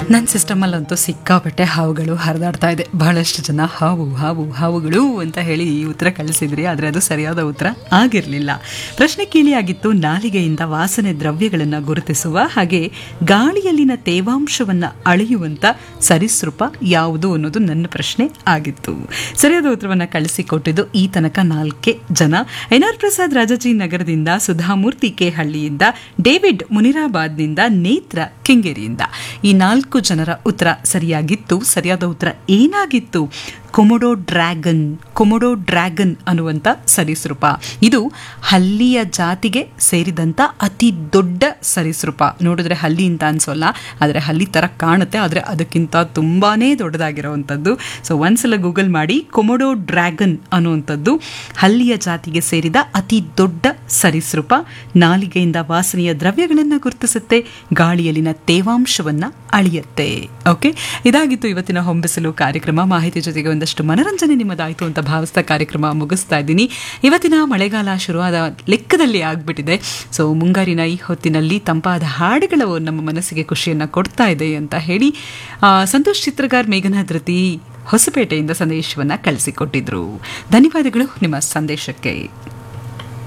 ನನ್ನ ಸಿಸ್ಟಮಲ್ಲಂತೂ ಸಿಕ್ಕಾಪಟ್ಟೆ ಹಾವುಗಳು ಹರಿದಾಡ್ತಾ ಇದೆ ಬಹಳಷ್ಟು ಜನ ಹಾವು ಹಾವು ಹಾವುಗಳು ಅಂತ ಹೇಳಿ ಈ ಉತ್ತರ ಕಳಿಸಿದ್ರಿ ಆದರೆ ಅದು ಸರಿಯಾದ ಉತ್ತರ ಆಗಿರಲಿಲ್ಲ ಪ್ರಶ್ನೆ ಕೀಲಿಯಾಗಿತ್ತು ನಾಲಿಗೆಯಿಂದ ವಾಸನೆ ದ್ರವ್ಯಗಳನ್ನು ಗುರುತಿಸುವ ಹಾಗೆ ಗಾಳಿಯಲ್ಲಿನ ತೇವಾಂಶವನ್ನು ಅಳೆಯುವಂಥ ಸರೀಸೃಪ ಯಾವುದು ಅನ್ನೋದು ನನ್ನ ಪ್ರಶ್ನೆ ಆಗಿತ್ತು ಸರಿಯಾದ ಉತ್ತರವನ್ನು ಕಳಿಸಿಕೊಟ್ಟಿದ್ದು ಈ ತನಕ ನಾಲ್ಕೇ ಜನ ಎನ್ ಆರ್ ಪ್ರಸಾದ್ ರಾಜಾಜಿ ನಗರದಿಂದ ಸುಧಾಮೂರ್ತಿ ಕೆ ಹಳ್ಳಿಯಿಂದ ಡೇವಿಡ್ ಮುನಿರಾಬಾದ್ನಿಂದ ನೇತ್ರ ಕೆಂಗೇರಿಯಿಂದ ಈ ನಾಲ್ಕು ಜನರ ಉತ್ತರ ಸರಿಯಾಗಿತ್ತು ಸರಿಯಾದ ಉತ್ತರ ಏನಾಗಿತ್ತು ಕೊಮೊಡೋ ಡ್ರ್ಯಾಗನ್ ಕೊಮೊಡೋ ಡ್ರ್ಯಾಗನ್ ಅನ್ನುವಂಥ ಸರೀಸೃಪ ಇದು ಹಲ್ಲಿಯ ಜಾತಿಗೆ ಸೇರಿದಂಥ ಅತಿ ದೊಡ್ಡ ಸರೀಸೃಪ ನೋಡಿದ್ರೆ ಹಲ್ಲಿ ಅಂತ ಅನ್ಸೋಲ್ಲ ಆದರೆ ಹಲ್ಲಿ ಥರ ಕಾಣುತ್ತೆ ಆದರೆ ಅದಕ್ಕಿಂತ ತುಂಬಾ ದೊಡ್ಡದಾಗಿರುವಂಥದ್ದು ಸೊ ಒಂದ್ಸಲ ಗೂಗಲ್ ಮಾಡಿ ಕೊಮೊಡೋ ಡ್ರ್ಯಾಗನ್ ಅನ್ನುವಂಥದ್ದು ಹಲ್ಲಿಯ ಜಾತಿಗೆ ಸೇರಿದ ಅತಿ ದೊಡ್ಡ ಸರೀಸೃಪ ನಾಲಿಗೆಯಿಂದ ವಾಸನೆಯ ದ್ರವ್ಯಗಳನ್ನು ಗುರುತಿಸುತ್ತೆ ಗಾಳಿಯಲ್ಲಿನ ತೇವಾಂಶವನ್ನು ಅಳಿಯುತ್ತೆ ಓಕೆ ಇದಾಗಿತ್ತು ಇವತ್ತಿನ ಹೊಂಬಿಸಲು ಕಾರ್ಯಕ್ರಮ ಮಾಹಿತಿ ಜೊತೆಗೆ ಒಂದಷ್ಟು ಮನರಂಜನೆ ನಿಮ್ಮದಾಯಿತು ಅಂತ ಭಾವಿಸ್ತಾ ಕಾರ್ಯಕ್ರಮ ಮುಗಿಸ್ತಾ ಇದ್ದೀನಿ ಇವತ್ತಿನ ಮಳೆಗಾಲ ಶುರುವಾದ ಲೆಕ್ಕದಲ್ಲಿ ಆಗ್ಬಿಟ್ಟಿದೆ ಸೊ ಮುಂಗಾರಿನ ಈ ಹೊತ್ತಿನಲ್ಲಿ ತಂಪಾದ ಹಾಡುಗಳು ನಮ್ಮ ಮನಸ್ಸಿಗೆ ಖುಷಿಯನ್ನು ಕೊಡ್ತಾ ಇದೆ ಅಂತ ಹೇಳಿ ಆ, ಸಂತೋಷ್ ಚಿತ್ರಗಾರ್ ಮೇಘನಾ ಧೃತಿ ಹೊಸಪೇಟೆಯಿಂದ ಸಂದೇಶವನ್ನು ಕಳಿಸಿಕೊಟ್ಟಿದ್ರು ಧನ್ಯವಾದಗಳು ನಿಮ್ಮ ಸಂದೇಶಕ್ಕೆ